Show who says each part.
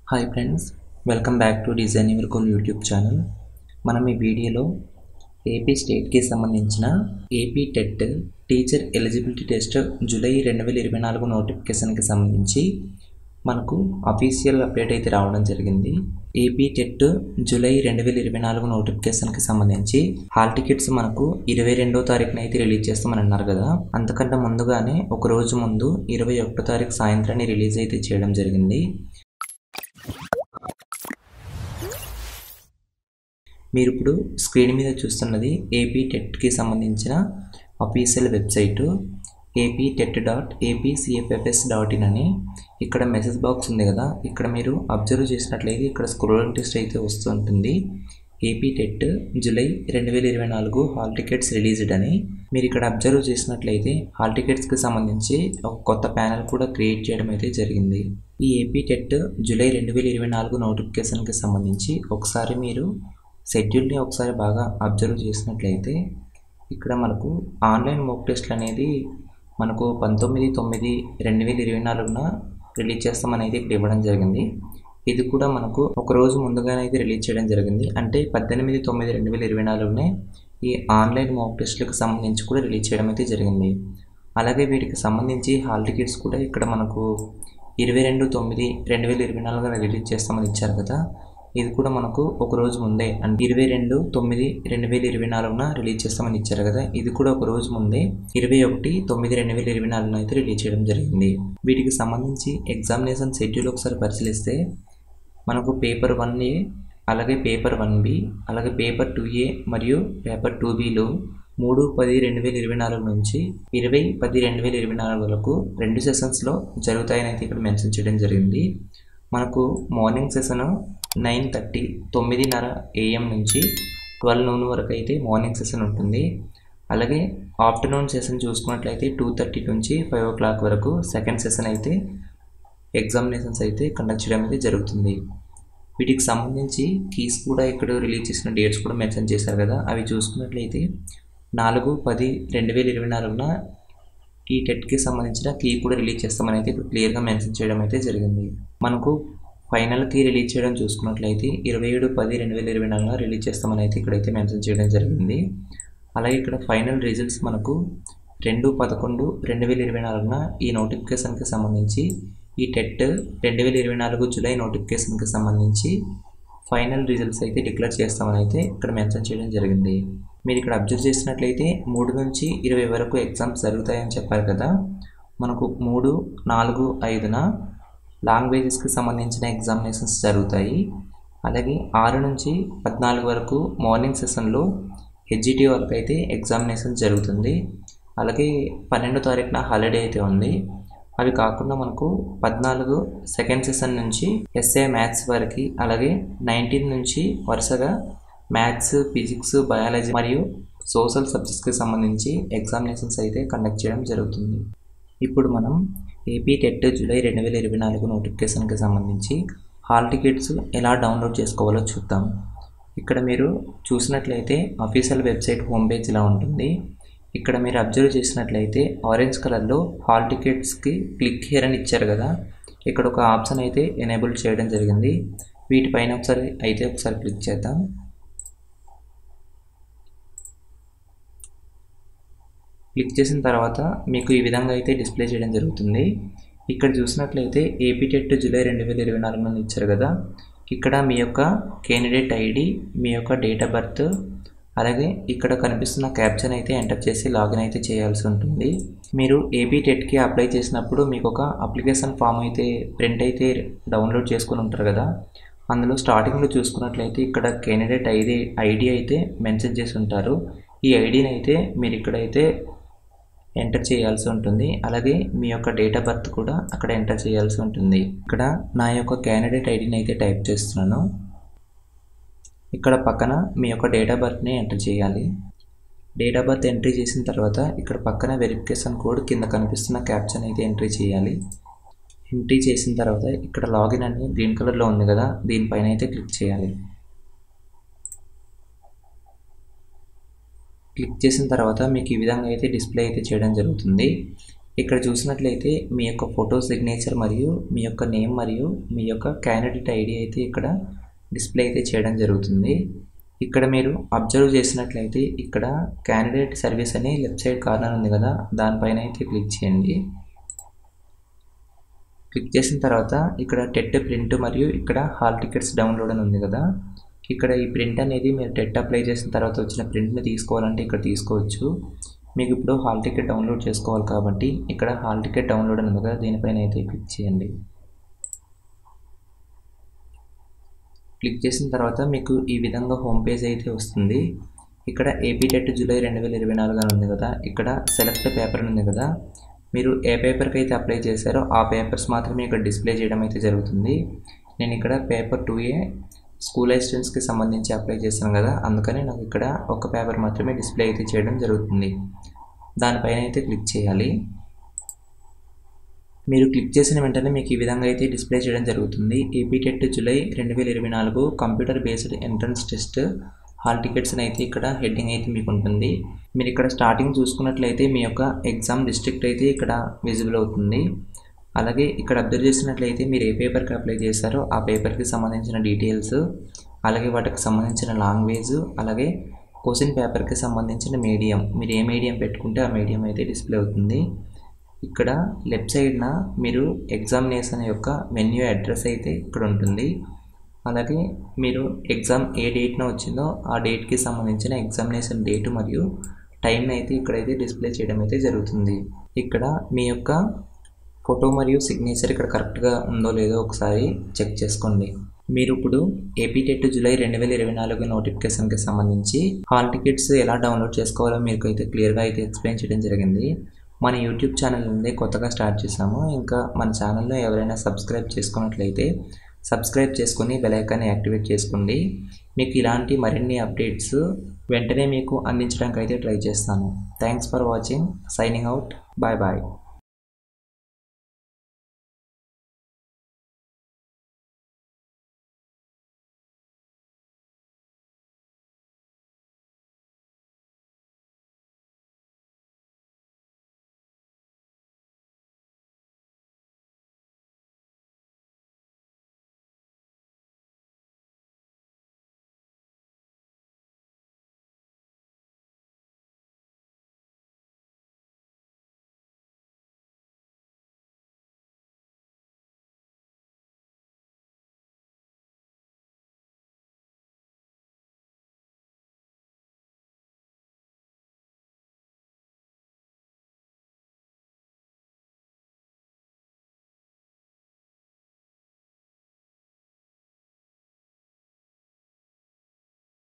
Speaker 1: hi friends welcome back to design వర్కుల్ YouTube channel మనం ఈ వీడియోలో ఏపీ స్టేట్కి సంబంధించిన AP TET teacher eligibility test July రెండు వేల ఇరవై నాలుగు నోటిఫికేషన్కి సంబంధించి మనకు అఫీషియల్ అప్డేట్ అయితే రావడం జరిగింది ఏపీ టెట్ జూలై రెండు వేల ఇరవై నాలుగు నోటిఫికేషన్కి సంబంధించి హాల్ టికెట్స్ మనకు ఇరవై రెండో తారీఖున అయితే రిలీజ్ చేస్తామని అన్నారు కదా అంతకంటే ముందుగానే ఒక రోజు ముందు ఇరవై ఒకటో తారీఖు సాయంత్రాన్ని రిలీజ్ అయితే చేయడం జరిగింది మీరు ఇప్పుడు స్క్రీన్ మీద చూస్తున్నది ఏపీ టెట్కి సంబంధించిన official website AP TET dot APCFFS dot in అని ఇక్కడ మెసేజ్ బాక్స్ ఉంది కదా ఇక్కడ మీరు అబ్జర్వ్ చేసినట్లయితే ఇక్కడ స్క్రోలింగ్ టెస్ట్ అయితే వస్తుంటుంది ఏపీ టెట్ జూలై రెండు వేల ఇరవై నాలుగు హాల్ టికెట్స్ రిలీజ్డ్ అని మీరు ఇక్కడ అబ్జర్వ్ చేసినట్లయితే హాల్ టికెట్స్కి సంబంధించి ఒక కొత్త ప్యానల్ కూడా క్రియేట్ చేయడం అయితే జరిగింది ఈ ఏపీ టెట్ జూలై రెండు వేల ఇరవై నాలుగు నోటిఫికేషన్కి సంబంధించి ఒకసారి మీరు షెడ్యూల్ని ఒకసారి బాగా అబ్జర్వ్ చేసినట్లయితే ఇక్కడ మనకు ఆన్లైన్ మోక్ టెస్ట్లు అనేది మనకు పంతొమ్మిది తొమ్మిది రెండు వేల ఇరవై నాలుగున రిలీజ్ చేస్తామని అయితే ఇక్కడ ఇవ్వడం జరిగింది ఇది కూడా మనకు ఒక రోజు ముందుగానే అయితే రిలీజ్ చేయడం జరిగింది అంటే పద్దెనిమిది తొమ్మిది రెండు వేల ఇరవై నాలుగునే ఈ ఆన్లైన్ మోక్ టెస్ట్లకు సంబంధించి కూడా రిలీజ్ చేయడం అయితే జరిగింది అలాగే వీటికి సంబంధించి హాల్ టికెట్స్ కూడా ఇక్కడ మనకు ఇరవై రెండు తొమ్మిది రెండు వేల ఇరవై నాలుగున రిలీజ్ చేస్తామని ఇచ్చారు కదా ఇది కూడా మనకు ఒక రోజు ముందే అంటే ఇరవై రెండు తొమ్మిది రెండు వేల ఇరవై నాలుగున రిలీజ్ చేస్తామని ఇచ్చారు కదా ఇది కూడా ఒక రోజు ముందే ఇరవై ఒకటి తొమ్మిది రెండు వేల ఇరవై నాలుగున అయితే రిలీజ్ చేయడం జరిగింది వీటికి సంబంధించి ఎగ్జామినేషన్ షెడ్యూల్ ఒకసారి పరిశీలిస్తే మనకు పేపర్ వన్ ఏ అలాగే పేపర్ వన్ బి అలాగే పేపర్ టూ ఏ మరియు పేపర్ టూ బిలో మూడు పది రెండు వేల ఇరవై నాలుగు నుంచి ఇరవై పది రెండు వేల ఇరవై నాలుగు వరకు రెండు సెషన్స్లో జరుగుతాయని అయితే ఇక్కడ మెన్షన్ చేయడం జరిగింది మనకు మార్నింగ్ సెషన్ నైన్ థర్టీ తొమ్మిదిన్నర ఏఎం నుంచి ట్వెల్వ్ నూన్ వరకు అయితే మార్నింగ్ సెషన్ ఉంటుంది అలాగే ఆఫ్టర్నూన్ సెషన్ చూసుకున్నట్లయితే టూ థర్టీ నుంచి ఫైవ్ ఓ క్లాక్ వరకు సెకండ్ సెషన్ అయితే ఎగ్జామినేషన్స్ అయితే కండక్ట్ చేయడం అయితే జరుగుతుంది వీటికి సంబంధించి కీస్ కూడా ఇక్కడ రిలీజ్ చేసిన డేట్స్ కూడా మెన్షన్ చేశారు కదా అవి చూసుకున్నట్లయితే నాలుగు పది రెండు వేల ఇరవై నాలుగున ఈ టెట్కి సంబంధించిన కీ కూడా రిలీజ్ చేస్తామని అయితే ఇక్కడ క్లియర్గా మెన్షన్ చేయడం అయితే జరిగింది మనకు ఫైనల్ కీ రిలీజ్ చేయడం చూసుకున్నట్లయితే ఇరవై ఏడు పది రెండు వేల ఇరవై నాలుగున రిలీజ్ చేస్తామని అయితే ఇక్కడైతే మెన్షన్ చేయడం జరిగింది అలాగే ఇక్కడ ఫైనల్ రిజల్ట్స్ మనకు రెండు పదకొండు రెండు వేల ఇరవై నాలుగున ఈ నోటిఫికేషన్కి సంబంధించి ఈ టెట్ రెండు వేల ఇరవై నాలుగు జూలై నోటిఫికేషన్కి సంబంధించి ఫైనల్ రిజల్ట్స్ అయితే డిక్లేర్ చేస్తామని అయితే ఇక్కడ మెన్షన్ చేయడం జరిగింది మీరు ఇక్కడ అబ్జర్వ్ చేసినట్లయితే మూడు నుంచి ఇరవై వరకు ఎగ్జామ్స్ జరుగుతాయని చెప్పారు కదా మనకు మూడు నాలుగు ఐదున లాంగ్వేజెస్కి సంబంధించిన ఎగ్జామినేషన్స్ జరుగుతాయి అలాగే ఆరు నుంచి పద్నాలుగు వరకు మార్నింగ్ సెషన్లో హెచ్జిటి వరకు అయితే ఎగ్జామినేషన్ జరుగుతుంది అలాగే పన్నెండో తారీఖున హాలిడే అయితే ఉంది అవి కాకుండా మనకు పద్నాలుగు సెకండ్ సెషన్ నుంచి ఎస్ఏ మ్యాథ్స్ వరకు అలాగే నైన్టీన్ నుంచి వరుసగా మ్యాథ్స్ ఫిజిక్స్ బయాలజీ మరియు సోషల్ సబ్జెక్ట్స్కి సంబంధించి ఎగ్జామినేషన్స్ అయితే కండక్ట్ చేయడం జరుగుతుంది ఇప్పుడు మనం ఏపీ టెట్ జూలై రెండు వేల ఇరవై నాలుగు నోటిఫికేషన్కి సంబంధించి హాల్ టికెట్స్ ఎలా డౌన్లోడ్ చేసుకోవాలో చూద్దాం ఇక్కడ మీరు చూసినట్లయితే అఫీషియల్ వెబ్సైట్ హోమ్ పేజ్ ఇలా ఉంటుంది ఇక్కడ మీరు అబ్జర్వ్ చేసినట్లయితే ఆరెంజ్ కలర్లో హాల్ టికెట్స్కి క్లిక్ హియర్ అని ఇచ్చారు కదా ఇక్కడ ఒక ఆప్షన్ అయితే ఎనేబుల్ చేయడం జరిగింది వీటిపైన ఒకసారి అయితే ఒకసారి క్లిక్ చేద్దాం క్లిక్ చేసిన తర్వాత మీకు ఈ విధంగా అయితే డిస్ప్లే చేయడం జరుగుతుంది ఇక్కడ చూసినట్లయితే ఏపీ టెట్ జూలై రెండు వేల ఇరవై నాలుగున ఇచ్చారు కదా ఇక్కడ మీ యొక్క కేండిడేట్ ఐడి మీ యొక్క డేట్ ఆఫ్ బర్త్ అలాగే ఇక్కడ కనిపిస్తున్న క్యాప్షన్ అయితే ఎంటర్ చేసి లాగిన్ అయితే చేయాల్సి ఉంటుంది మీరు ఏపీ టెట్కి అప్లై చేసినప్పుడు మీకు ఒక అప్లికేషన్ ఫామ్ అయితే ప్రింట్ అయితే డౌన్లోడ్ చేసుకుని ఉంటారు కదా అందులో స్టార్టింగ్లో చూసుకున్నట్లయితే ఇక్కడ కేండిడేట్ ఐడి ఐడి అయితే మెన్షన్ చేసి ఉంటారు ఈ ఐడిని అయితే మీరు ఇక్కడైతే ఎంటర్ చేయాల్సి ఉంటుంది అలాగే మీ యొక్క డేట్ ఆఫ్ బర్త్ కూడా అక్కడ ఎంటర్ చేయాల్సి ఉంటుంది ఇక్కడ నా యొక్క క్యాండిడేట్ ఐడిని అయితే టైప్ చేస్తున్నాను ఇక్కడ పక్కన మీ యొక్క డేట్ ఆఫ్ బర్త్ని ఎంటర్ చేయాలి డేట్ ఆఫ్ బర్త్ ఎంట్రీ చేసిన తర్వాత ఇక్కడ పక్కన వెరిఫికేషన్ కోడ్ కింద కనిపిస్తున్న క్యాప్షన్ అయితే ఎంట్రీ చేయాలి ఎంట్రీ చేసిన తర్వాత ఇక్కడ లాగిన్ అని గ్రీన్ కలర్లో ఉంది కదా దీనిపైన అయితే క్లిక్ చేయాలి క్లిక్ చేసిన తర్వాత మీకు ఈ విధంగా అయితే డిస్ప్లే అయితే చేయడం జరుగుతుంది ఇక్కడ చూసినట్లయితే మీ యొక్క ఫోటో సిగ్నేచర్ మరియు మీ యొక్క నేమ్ మరియు మీ యొక్క క్యాండిడేట్ ఐడి అయితే ఇక్కడ డిస్ప్లే అయితే చేయడం జరుగుతుంది ఇక్కడ మీరు అబ్జర్వ్ చేసినట్లయితే ఇక్కడ క్యాండిడేట్ సర్వీస్ అని లెఫ్ట్ సైడ్ కార్నర్ ఉంది కదా దానిపైన అయితే క్లిక్ చేయండి క్లిక్ చేసిన తర్వాత ఇక్కడ టెట్ ప్రింట్ మరియు ఇక్కడ హాల్ టికెట్స్ డౌన్లోడ్ అని ఉంది కదా ఇక్కడ ఈ ప్రింట్ అనేది మీరు టెట్ అప్లై చేసిన తర్వాత వచ్చిన ప్రింట్ని తీసుకోవాలంటే ఇక్కడ తీసుకోవచ్చు మీకు ఇప్పుడు హాల్ టికెట్ డౌన్లోడ్ చేసుకోవాలి కాబట్టి ఇక్కడ హాల్ టికెట్ డౌన్లోడ్ అని ఉంది కదా దీనిపైన అయితే క్లిక్ చేయండి క్లిక్ చేసిన తర్వాత మీకు ఈ విధంగా హోమ్ పేజ్ అయితే వస్తుంది ఇక్కడ ఏపీ టెట్ జూలై రెండు వేల ఇరవై నాలుగు అని ఉంది కదా ఇక్కడ సెలెక్ట్ పేపర్ ఉంది కదా మీరు ఏ పేపర్కి అయితే అప్లై చేశారో ఆ పేపర్స్ మాత్రమే ఇక్కడ డిస్ప్లే చేయడం అయితే జరుగుతుంది నేను ఇక్కడ పేపర్ టూ ఏ స్కూల్ అసిస్టెంట్స్కి సంబంధించి అప్లై చేశాను కదా అందుకని నాకు ఇక్కడ ఒక పేపర్ మాత్రమే డిస్ప్లే అయితే చేయడం జరుగుతుంది దానిపైన అయితే క్లిక్ చేయాలి మీరు క్లిక్ చేసిన వెంటనే మీకు ఈ విధంగా అయితే డిస్ప్లే చేయడం జరుగుతుంది ఏపీ టెట్ జూలై రెండు వేల ఇరవై నాలుగు computer based entrance test hall tickets అని అయితే ఇక్కడ హెడ్డింగ్ అయితే మీకు ఉంటుంది మీరు ఇక్కడ స్టార్టింగ్ చూసుకున్నట్లయితే మీ యొక్క ఎగ్జామ్ డిస్ట్రిక్ట్ అయితే ఇక్కడ విజిబుల్ అవుతుంది అలాగే ఇక్కడ అబ్జర్వ్ చేసినట్లయితే మీరు ఏ పేపర్కి అప్లై చేశారో ఆ పేపర్కి సంబంధించిన డీటెయిల్స్ అలాగే వాటికి సంబంధించిన లాంగ్వేజ్ అలాగే క్వశ్చన్ పేపర్కి సంబంధించిన మీడియం మీరు ఏ మీడియం పెట్టుకుంటే ఆ మీడియం అయితే డిస్ప్లే అవుతుంది ఇక్కడ లెఫ్ట్ సైడ్న మీరు ఎగ్జామినేషన్ యొక్క వెన్యూ అడ్రస్ అయితే ఇక్కడ ఉంటుంది అలాగే మీరు ఎగ్జామ్ ఏ డేట్న వచ్చిందో ఆ డేట్కి సంబంధించిన ఎగ్జామినేషన్ డేట్ మరియు టైంని అయితే ఇక్కడైతే డిస్ప్లే చేయడం అయితే జరుగుతుంది ఇక్కడ మీ యొక్క ఫోటో మరియు సిగ్నేచర్ ఇక్కడ కరెక్ట్గా ఉందో లేదో ఒకసారి చెక్ చేసుకోండి మీరు ఇప్పుడు ఏపీ టెట్ జూలై రెండు వేల ఇరవై నాలుగు నోటిఫికేషన్కి సంబంధించి హాల్ టికెట్స్ ఎలా డౌన్లోడ్ చేసుకోవాలో మీకు అయితే క్లియర్గా అయితే ఎక్స్ప్లెయిన్ చేయడం జరిగింది మన యూట్యూబ్ ఛానల్ నుండి కొత్తగా స్టార్ట్ చేసాము ఇంకా మన ఛానల్లో ఎవరైనా సబ్స్క్రైబ్ చేసుకున్నట్లయితే సబ్స్క్రైబ్ చేసుకొని బెలైకాన్ని యాక్టివేట్ చేసుకోండి మీకు ఇలాంటి మరిన్ని అప్డేట్స్ వెంటనే మీకు అందించడానికి అయితే ట్రై చేస్తాను thanks for watching signing out bye bye